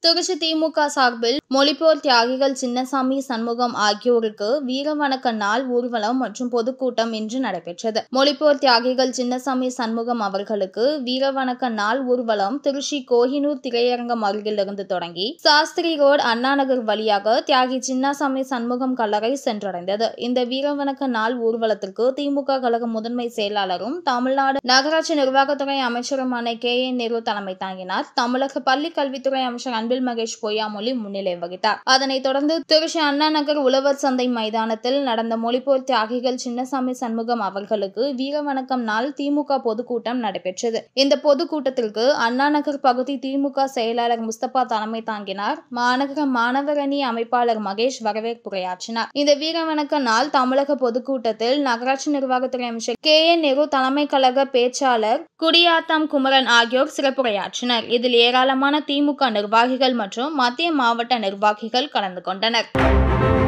திருச்சி திமுக சார்பில் மொழிப்போர் தியாகிகள் சின்னசாமி சண்முகம் ஆகியோருக்கு வீரவணக்க நாள் ஊர்வலம் மற்றும் பொதுக்கூட்டம் இன்று நடைபெற்றது மொழிப்போர் தியாகிகள் சின்னசாமி சண்முகம் அவர்களுக்கு வீரவணக்க நாள் ஊர்வலம் திருச்சி கோஹினூர் திரையரங்கம் அருகிலிருந்து தொடங்கி சாஸ்திரி ரோடு அண்ணாநகர் வழியாக தியாகி சின்னசாமி சண்முகம் கல்லறை சென்றடைந்தது இந்த வீரவணக்க நாள் ஊர்வலத்திற்கு திமுக கழக முதன்மை செயலாளரும் தமிழ்நாடு நகராட்சி நிர்வாகத்துறை அமைச்சருமான கே என் நேரு தலைமை தாங்கினார் தமிழக பள்ளி கல்வித்துறை அமைச்சர் அன்பில் மகேஷ் பொய்யாமொழி முன்னிலை வகித்தார் அதனைத் தொடர்ந்து திருச்சி அண்ணா நகர் உழவர் சந்தை மைதானத்தில் நடந்த மொழிப்போர் தியாகிகள் சின்னசாமி சண்முகம் அவர்களுக்கு வீரவணக்கம் நாள் திமுக பொதுக்கூட்டம் நடைபெற்றது இந்த பொதுக்கூட்டத்திற்கு அண்ணா நகர் பகுதி திமுக செயலாளர் முஸ்தபா தலைமை தாங்கினார் மாநகர மாணவர் அணி அமைப்பாளர் மகேஷ் வரவேற்புரையாற்றினார் இந்த வீரவணக்க நாள் தமிழக பொதுக்கூட்டத்தில் நகராட்சி நிர்வாகத்துறை அமைச்சர் கே என் நேரு தலைமை கழக பேச்சாளர் குடியாத்தம் குமரன் ஆகியோர் சிறப்புரையாற்றினர் இதில் ஏராளமான திமுக நிர்வாகிகள் மற்றும் மத்திய மாவட்ட நிர்வாகிகள் கலந்து கொண்டனர்